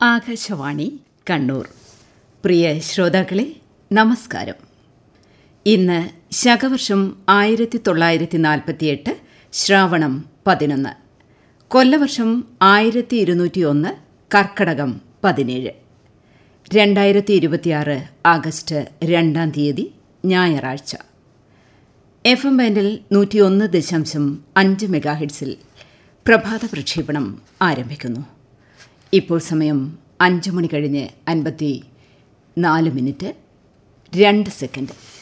ആകാശവാണി കണ്ണൂർ പ്രിയ ശ്രോതാക്കളെ നമസ്കാരം ഇന്ന് ശകവർഷം ആയിരത്തി തൊള്ളായിരത്തി നാൽപ്പത്തിയെട്ട് ശ്രാവണം പതിനൊന്ന് കൊല്ലവർഷം ആയിരത്തി ഇരുന്നൂറ്റിയൊന്ന് കർക്കടകം പതിനേഴ് രണ്ടായിരത്തി ഇരുപത്തിയാറ് ആഗസ്റ്റ് രണ്ടാം തീയതി ഞായറാഴ്ച എഫ് എം ബാൻഡിൽ നൂറ്റിയൊന്ന് ദശാംശം അഞ്ച് മെഗാഹിഡ്സിൽ പ്രഭാത പ്രക്ഷേപണം ആരംഭിക്കുന്നു ഇപ്പോൾ സമയം അഞ്ച് മണി കഴിഞ്ഞ് അൻപത്തി നാല് മിനിറ്റ് രണ്ട് സെക്കൻഡ്